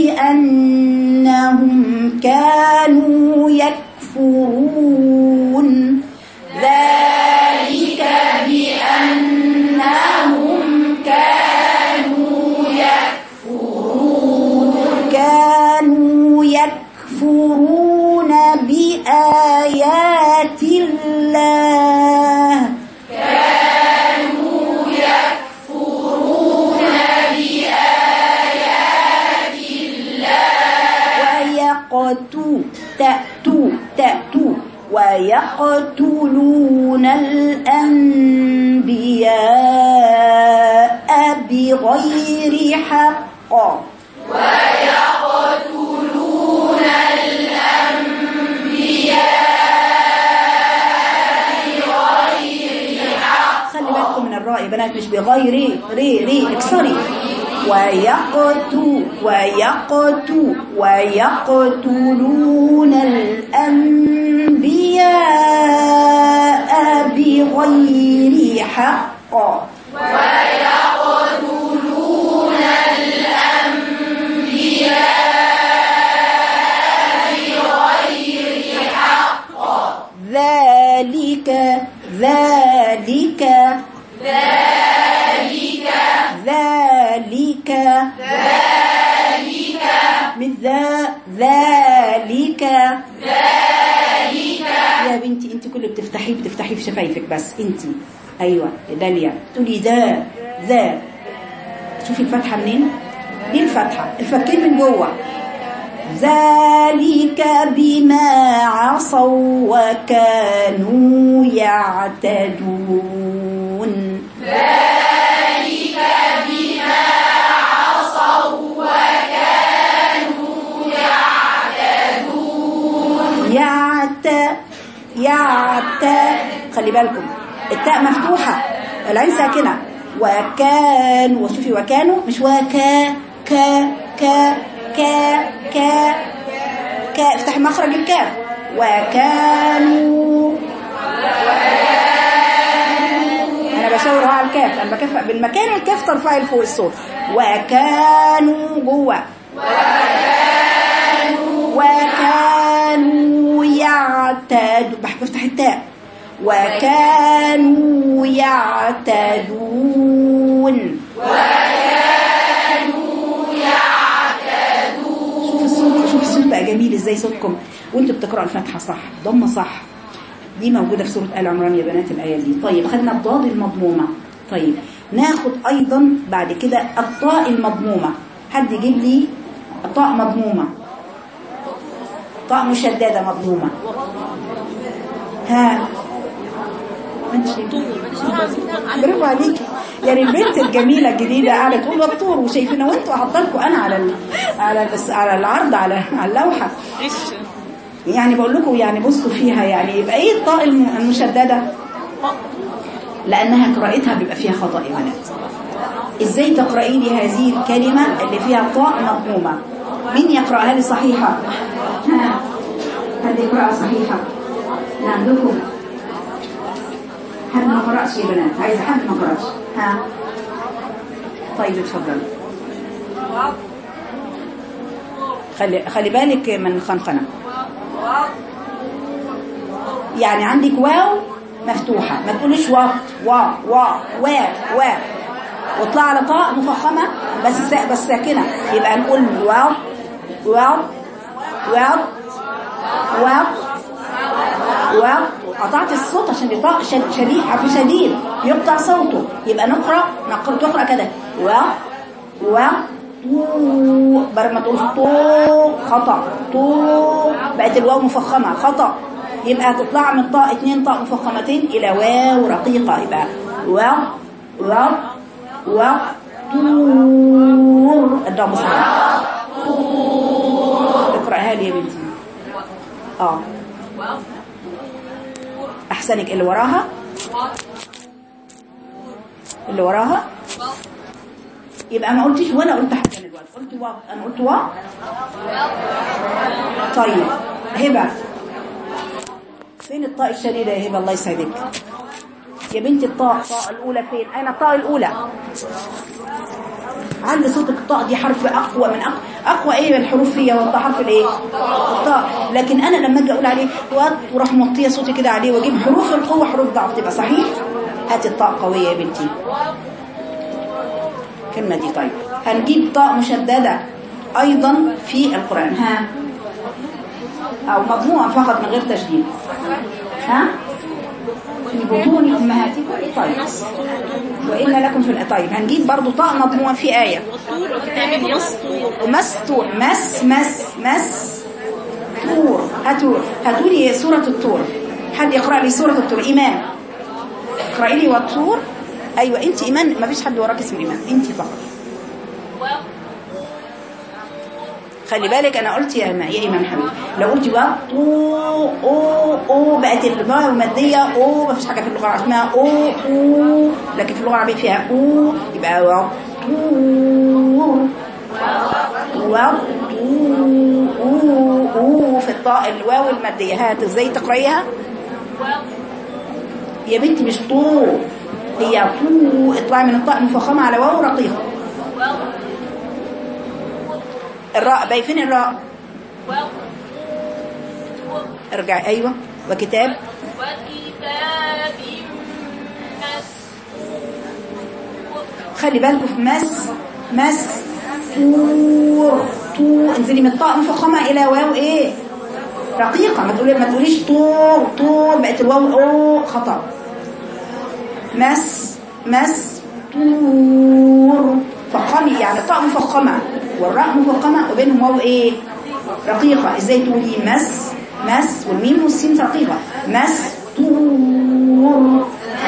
بأنهم كانوا يكفرون ذلك بأنهم كانوا يكفرون كانوا يكفرون بآيات الله ويقتو تأتو تأتو ويقتلون الأنبياء بغير حق خلي بالكم من الراء يا بنات مش بغير ري ري اكسري ويقتو ويقتو ويقتلون الأنبياء بغير حق ذلك ذلك ذلك ذلك من ذا ذلك ذلك يا بنتي انت كل اللي بتفتحيه بتفتحيه في شفايفك بس انت ايوه داليا تقولي ذا ذا شوفي الفتحه منين دي الفتحه الفكين من جوه ذلك بما عصوا وكانوا يعتدون يعت يعت خلي بالكم التاء مفتوحة العين ساكنة وكان وشوفي وكانوا مش وكا كا كا كا كا كا افتحي مخرج الكاف وكانوا انا بشاور على الكاف انا بكافئ بالمكان الكاف ترفعي لفوق الصوت وكانوا جوه وكانوا يعتدون بفتح التاء وكانوا يعتدون شوف الصوت شوف الصوت بقى جميل ازاي صوتكم وانتوا بتقرأوا الفاتحة صح ضمة صح دي موجودة في سورة آل عمران يا بنات الآية دي طيب خدنا الضاد المضمومة طيب ناخد أيضا بعد كده الطاء المضمومة حد يجيب لي طاء مضمومة طاء مشددة مضمومة ها انت برافو عليكي يعني البنت الجميله الجديده قاعده تقول دكتور وشايفينها وانتوا حاطه لكم انا على ال... على بس على العرض على على اللوحه يعني بقول لكم يعني بصوا فيها يعني يبقى ايه الطاء الم- المشددة لأنها قراءتها بيبقى فيها خطأ يا بنات ازاي تقرأي لي هذه الكلمة اللي فيها طاء مضمومة مين يقرأها لي صحيحة ها هذه قراءة صحيحة اللي عندكم حد ما قرأش يا بنات عايزة حد ما قرأش ها طيب اتفضل خلي خلي بالك من خنخنة يعني عندك واو مفتوحة ما تقوليش وا وا وا وا وا واطلع على طاء مفخمة بس سا- بس ساكنة يبقى نقول واو واو واو واو واو قطعت الصوت عشان دي طاء شد- شديد حرف شديد يقطع صوته يبقى نقرأ نقرأ تقرأ كده واو واو طو بدل ما تقول طو خطأ طو بقت الواو مفخمة خطأ يبقى تطلع من طاء اتنين طاء مفخمتين إلى واو رقيقة يبقى واو واو واو طور الضم صحيح اقرأها لي يا بنتي اه احسنك اللي وراها اللي وراها يبقى ما قلتش ولا قلت حاجه دلوقتي قلت وا انا قلت وا طيب هبه فين الطاء الشديده يا هبه الله يسعدك يا بنتي الطاء الطاء الاولى فين اين الطاء الاولى علي صوتك الطاء دي حرف اقوى من اقوى اقوى ايه من الحروف هي والطاء حرف الايه الطاء لكن انا لما اجي اقول عليه وات وراح موطيه صوتي كده عليه واجيب حروف القوه حروف ضعف تبقى صحيح هاتي الطاء قويه يا بنتي الكلمه دي طيب هنجيب طاء مشدده ايضا في القران ها او مضموعه فقط من غير تشديد ها في بطون امهاتكم طيب وإن لكم في الأ- طيب هنجيب برضو طاء مضموع في آية مستور مس مس مس تور هاتوا هاتوا لي سورة الطور حد يقرأ لي سورة الطور إيمان اقرأي لي والطور أيوة أنت إيمان ما فيش حد وراك اسمه إيمان أنت فقط خلي بالك انا قلت يا ما- يا ايمان حبيبي لو قلت بقى او او او بقت اللغه الماديه او ما فيش حاجه في اللغه العربيه اسمها او او لكن في اللغه العربيه فيها او يبقى واو طور واو طور او في الطاء الواو الماديه هات ازاي تقرايها يا بنتي مش طو هي طو اطلعي من الطاء المفخمه على واو رقيقه الراء باي فين الراء ارجع ايوه وكتاب وكتاب خلي بالكم في مس مس طور طور انزلي من الطاء مفخمه الى واو ايه رقيقه ما تقولي ما تقوليش طور طور بقت الواو او خطا مس مس طور فخمي يعني الطاء مفخمه والراء مفخمه وبينهم واو ايه رقيقه ازاي تقولي مس مس والميم والسين رقيقه مس طور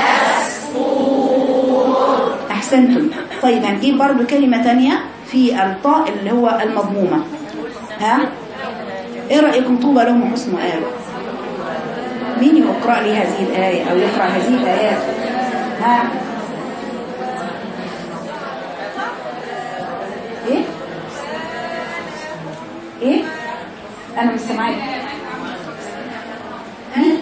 احسنتم طيب هنجيب برضو كلمة تانية في الطاء اللي هو المضمومة ها ايه رأيكم طوبى لهم حسن آب مين يقرأ لي هذه الآية او يقرأ هذه الآيات ها ايه ايه انا مش سامعاك مين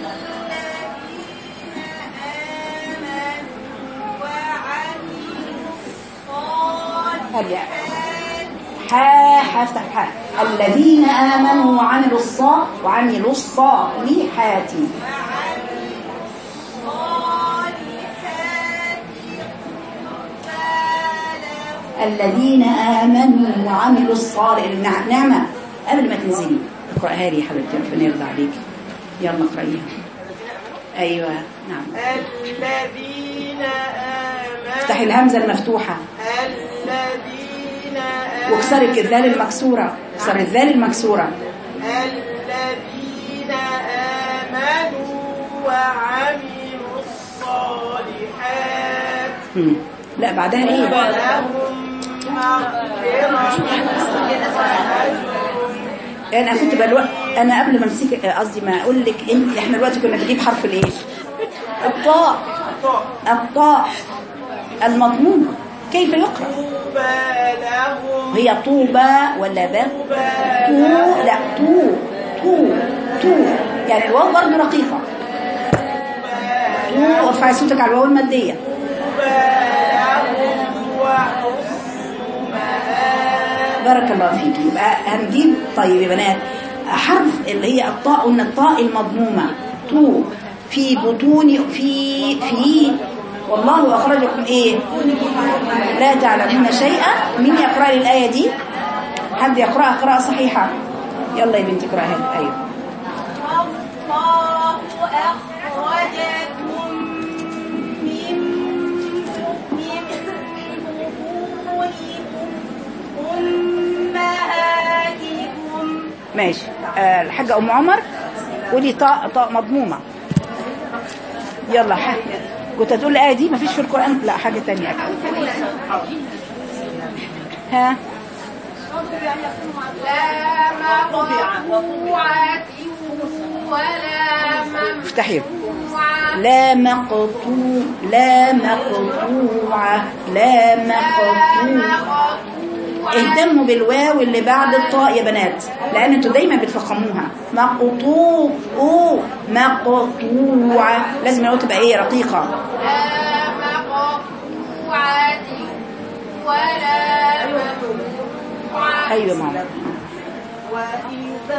هرجع حا هفتح حا الذين آمنوا وعملوا الصا وعملوا الصالحات الذين آمنوا وعملوا الصالحات النع- نعمة قبل ما تنزلي اقرأها لي يا حبيبتي ربنا يرضى عليك يلا اقرأيها أيوة نعم الذين آمنوا افتحي الهمزة المفتوحة الذين واكسري الذال المكسورة اكسري الذال المكسورة الذين آمنوا وعملوا الصالحات مم. لا بعدها ايه لهم مغفرة وأجر انا كنت بلوق انا قبل ما امسك قصدي ما اقول لك انت احنا دلوقتي كنا بنجيب حرف الايه الطاء الطاء المضموم كيف يقرا طوبى لهم هي طوبى ولا باء تو لا تو تو تو يعني الواو برضه رقيقه تو ارفعي صوتك على الواو الماديه طوبى لهم وحسن مآب بارك الله فيك يبقى هنجيب طيب يا بنات حرف اللي هي الطاء قلنا الطاء المضمومة تو في بطون في في والله أخرجكم إيه لا تعلمون شيئا مين يقرأ لي الآية دي حد يقرأها قراءة صحيحة يلا يا بنتي اقرأها لي أيوه الله أخرجكم من من بطونكم أمهاتكم ماشي آه الحاجة أم عمر قولي طاء طاء مضمومة يلا حاجة كنت هتقول الآية دي مفيش في القرآن لا حاجة تانية أكيد ها لا مقطوعة ولا افتحي ممنوعة لا مقطوع لا مقطوعة لا مقطوع اهتموا بالواو اللي بعد الطاء يا بنات لان انتوا دايما بتفخموها مقطوع أو مقطوعة لازم الواو تبقى ايه رقيقة لا مقطوعة ولا ممنوعة ايوه ماما وإذا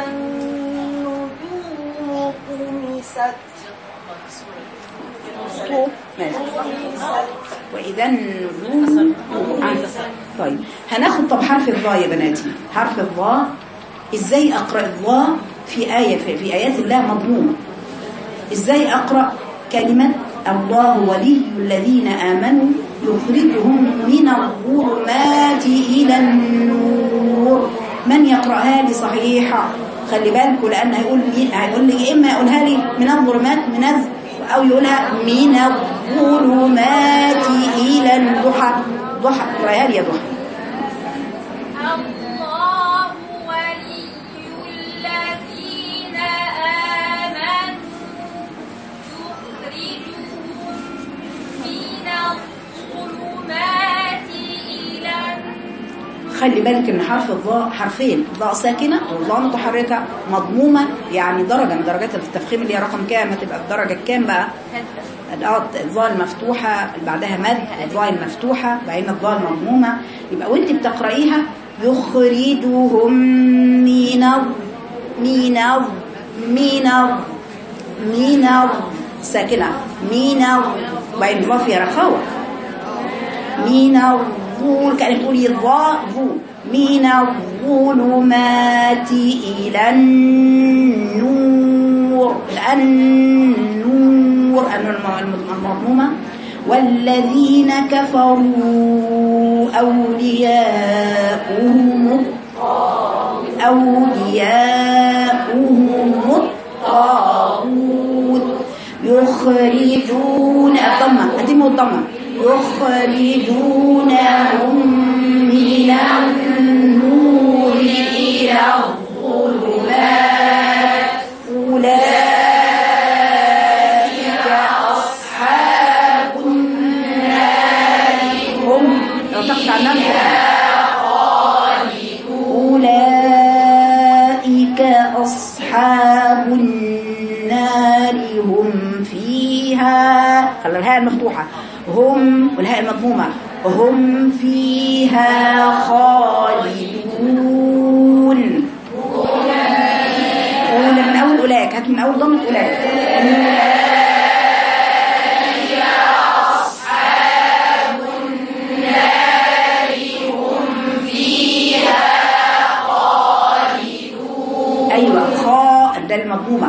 النجوم طمست طو- ماشي واذا النجوم طمست. طيب هناخد طب حرف الضاء يا بناتي حرف الضاء ازاي اقرا الضاء في ايه في, في ايات الله مضمومه ازاي اقرا كلمه الله ولي الذين امنوا يخرجهم من الظلمات الى النور من يقراها لي صحيحه خلي بالكم لان هيقول لي هيقول لي يا اما يقولها لي من الظلمات من الظ او يقولها من الظلمات الى الضحى ضحى اقراها لي يا ضحى الله ولي الذين آمنوا يخرجهم من الظلمات إلى النور خلي بالك ان حرف الضاء حرفين ضاء ساكنه والضاء متحركه مضمومه يعني درجه من درجات التفخيم اللي هي رقم كام هتبقى الدرجه الكام بقى اه الضاء المفتوحه اللي بعدها مد الضاء المفتوحه بعدين الضاء المضمومه يبقى وانت بتقرايها يخرجهم من الض- من الض- من الض- من الض- ساكنه من الض- وبعدين الضاء فيها رخاوه من الظل كأنك تقولي الظاء ظو من الظلمات إلى النور النور المضمومة والذين كفروا أولياؤهم الطاغوت أولياؤهم الطاغوت يخرجون الضمة أتموا الضمة يخرجونهم من النور إلى الظلمات أولئك أصحاب النار هم لو تقطع النار أولئك أصحاب النار هم فيها خلي الهاء المفتوحة هم والهاء المضمومة هم فيها خالدون قول من أول أولئك هات من أول ضمة أولئك أيوة خا ده المضمومة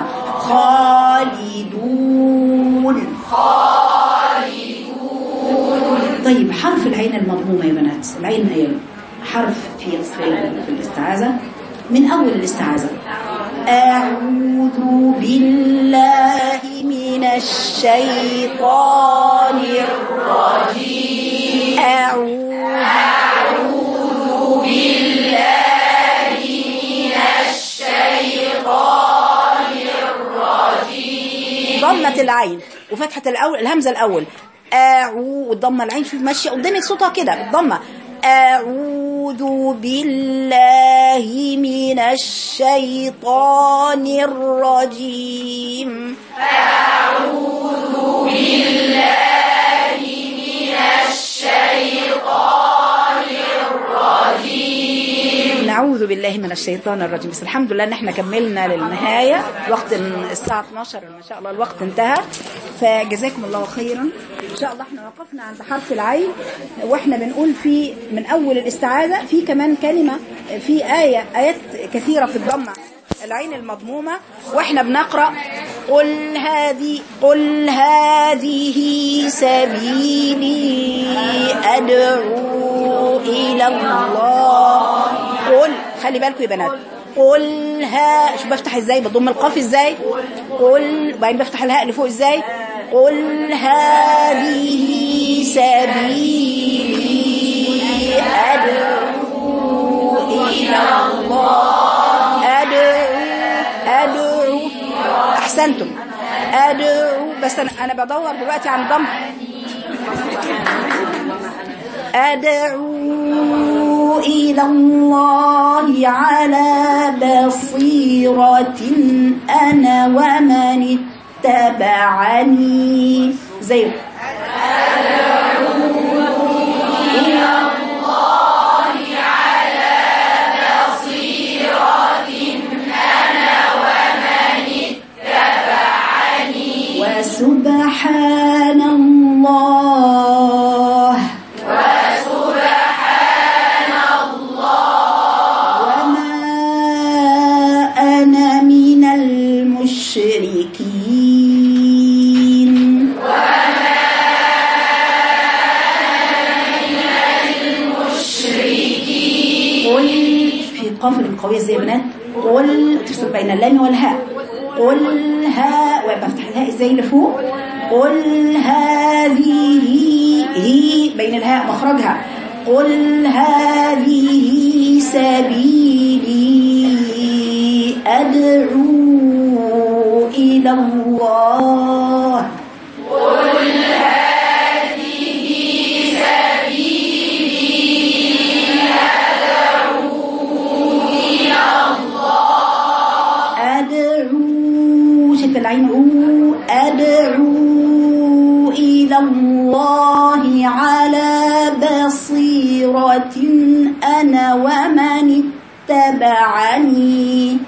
خالدون طيب حرف العين المضمومة يا بنات العين هي حرف في في في الاستعاذة من أول الاستعاذة أعوذ بالله من الشيطان الرجيم أعوذ بالله من الشيطان العين وفتحة الأول الهمزة الأول أعو والضمة العين شوف ماشية قدامك صوتها كده بالضمة أعوذ بالله من الشيطان الرجيم نعوذ بالله من الشيطان الرجيم بس الحمد لله ان احنا كملنا للنهاية وقت الساعة 12 ما شاء الله الوقت انتهى فجزاكم الله خيرا ان شاء الله احنا وقفنا عند حرف العين واحنا بنقول في من اول الاستعاذة في كمان كلمة في آية آيات كثيرة في الضمة العين المضمومة واحنا بنقرأ قل هذه قل هذه سبيلي أدعو إلى الله قل خلي بالكم يا بنات قل ها شوف بفتح ازاي بضم القاف ازاي قل وبعدين بفتح الهاء اللي فوق ازاي قل هذه سبيلي أدعو إلى الله أدعو أدعو أحسنتم أدعو بس أنا, أنا بدور دلوقتي عن ضم أدعو إلى الله على بصيرة أنا ومن اتبعني زي وسبحان الله وما أنا من المشركين قل في قاف القوية زي يا بنات قل تفصل بين اللام والهاء قل ها وبفتح الهاء ازاي لفوق قل هذه هي بين الهاء مخرجها قل هذه سبيلي أدعو إلى الله أدعو شوف العين عو أدعو إلى الله على بصيرة أنا ومن اتبعني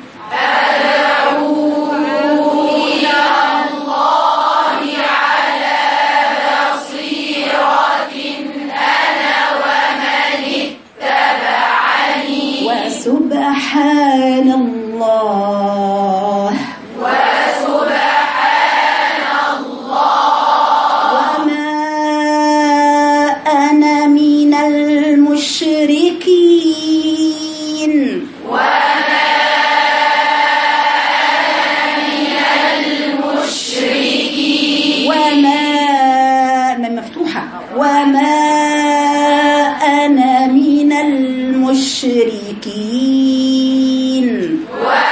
وسبحان الله وما أنا من المشركين وما من مفتوحة وما أنا من المشركين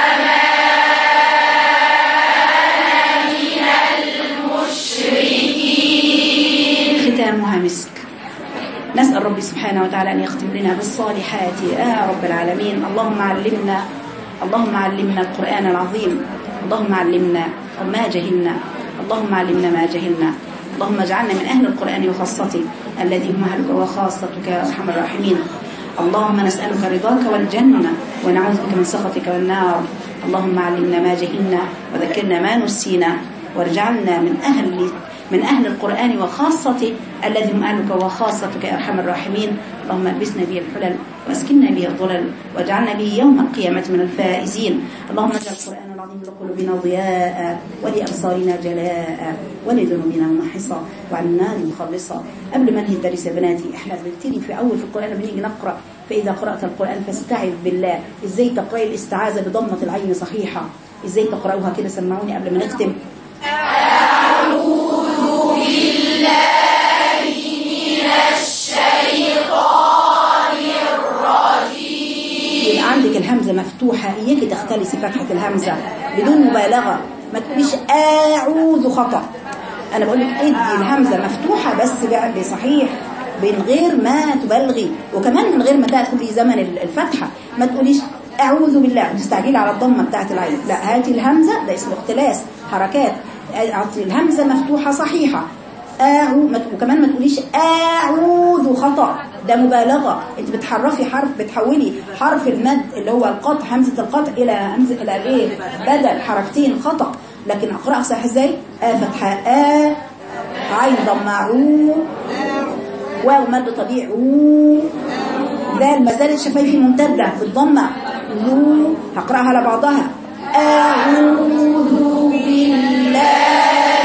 ختامها مسك نسأل ربي سبحانه وتعالى أن يختم لنا بالصالحات يا رب العالمين اللهم علمنا اللهم علمنا القرآن العظيم اللهم علمنا ما جهلنا اللهم علمنا ما جهلنا اللهم اجعلنا من أهل القرآن وخاصته الذي هم أهلك وخاصتك يا أرحم الراحمين اللهم نسألك رضاك والجنة ونعوذ بك من سخطك والنار اللهم علمنا ما جهلنا وذكرنا ما نسينا واجعلنا من أهل من أهل القرآن وخاصته الذي هم أهلك وخاصتك يا أرحم الراحمين اللهم البسنا به الحلل واسكننا به الظلل واجعلنا به يوم القيامة من الفائزين اللهم اجعل القرآن العظيم لقلوبنا ضياء ولأبصارنا جلاء ولذنوبنا محصا وعن النار مخلصا قبل ما انهي الدرس يا بناتي احنا بنبتدي في أول في القرآن بنيجي نقرأ فإذا قرأت القرآن فاستعذ بالله ازاي تقرأي الاستعاذة بضمة العين صحيحة ازاي تقرأوها كده سمعوني قبل ما نختم يبقى عندك الهمزة مفتوحة إياك تختلسي فتحة الهمزة بدون مبالغة ما تقوليش اعوذ خطا انا بقول لك ادي الهمزه مفتوحه بس ب- بصحيح من غير ما تبالغي وكمان من غير ما تدخلي زمن الفتحه ما تقوليش اعوذ بالله تستعجلي على الضمه بتاعت العين لا هاتي الهمزه ده اسمه اختلاس حركات اعطي الهمزه مفتوحه صحيحه أعو ما ت- وكمان ما تقوليش أعوذ خطأ ده مبالغة انت بتحرفي حرف بتحولي حرف المد اللي هو القطع همزة القطع إلى همزة إلى إيه بدل حركتين خطأ لكن أقرأها صح إزاي آ فتحة آ عين ضمة عو واو مد طبيعي عو ذال ما زالت شفايفي ممتدة بالضمة لو هقرأها على بعضها أعوذ بالله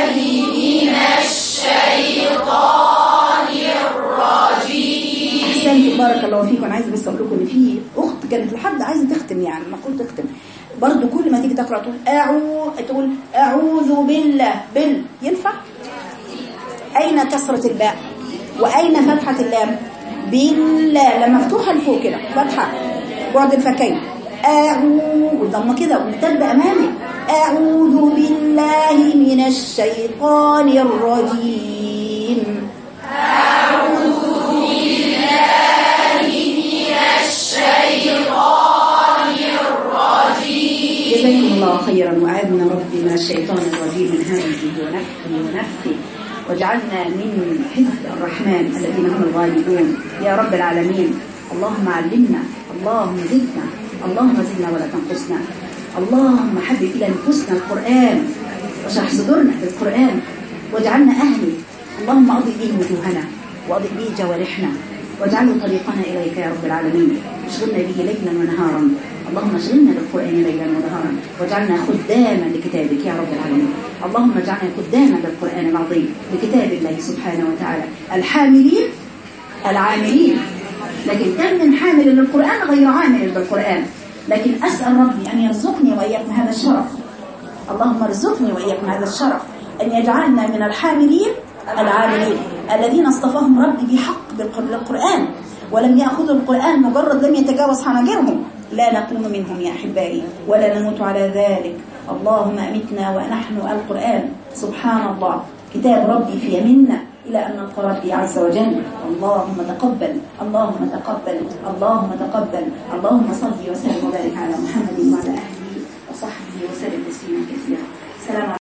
احسنت بارك الله فيكم انا عايزه بس اقول لكم ان في اخت كانت لحد عايزه تختم يعني المفروض تختم برضه كل ما تيجي تقرا تقول اعوذ تقول اعوذ بالله بال ينفع اين كسره الباء واين فتحه اللام بالله لما مفتوحه لفوق كده فتحه بعد الفكين اعوذ والضمه كده وممتده امامي اعوذ بالله من الشيطان الرجيم جزاكم الله خيرا وأعاذنا ربي من الشيطان الرجيم من همزه ونفخه ونفخه واجعلنا من حزب الرحمن الذين هم الغالبون يا رب العالمين اللهم علمنا اللهم زدنا اللهم زدنا ولا تنقصنا اللهم حبب إلى نفوسنا القرآن واشرح صدورنا بالقرآن واجعلنا أهله اللهم أضئ به وجوهنا وأضئ به جوارحنا واجعله طريقنا إليك يا رب العالمين اشغلنا به ليلا ونهارا اللهم اشغلنا بالقرآن ليلا ونهارا واجعلنا خداما لكتابك يا رب العالمين اللهم اجعلنا خداما للقرآن العظيم لكتاب الله سبحانه وتعالى الحاملين العاملين لكن كم من حامل للقرآن غير عامل بالقرآن لكن أسأل ربي أن يرزقني وإياكم هذا الشرف اللهم ارزقني وإياكم هذا الشرف أن يجعلنا من الحاملين العاملين الذين اصطفاهم ربي بحق بالقر- بالقرآن ولم يأخذوا القرآن مجرد لم يتجاوز حناجرهم لا نكون منهم يا أحبائي ولا نموت على ذلك اللهم أمتنا ونحن القرآن سبحان الله كتاب ربي في يمنا إلى أن نلقى ربي عز وجل اللهم تقبل اللهم تقبل اللهم تقبل اللهم صل وسلم وبارك على محمد وعلى أهله وصحبه وسلم تسليما كثيرا سلام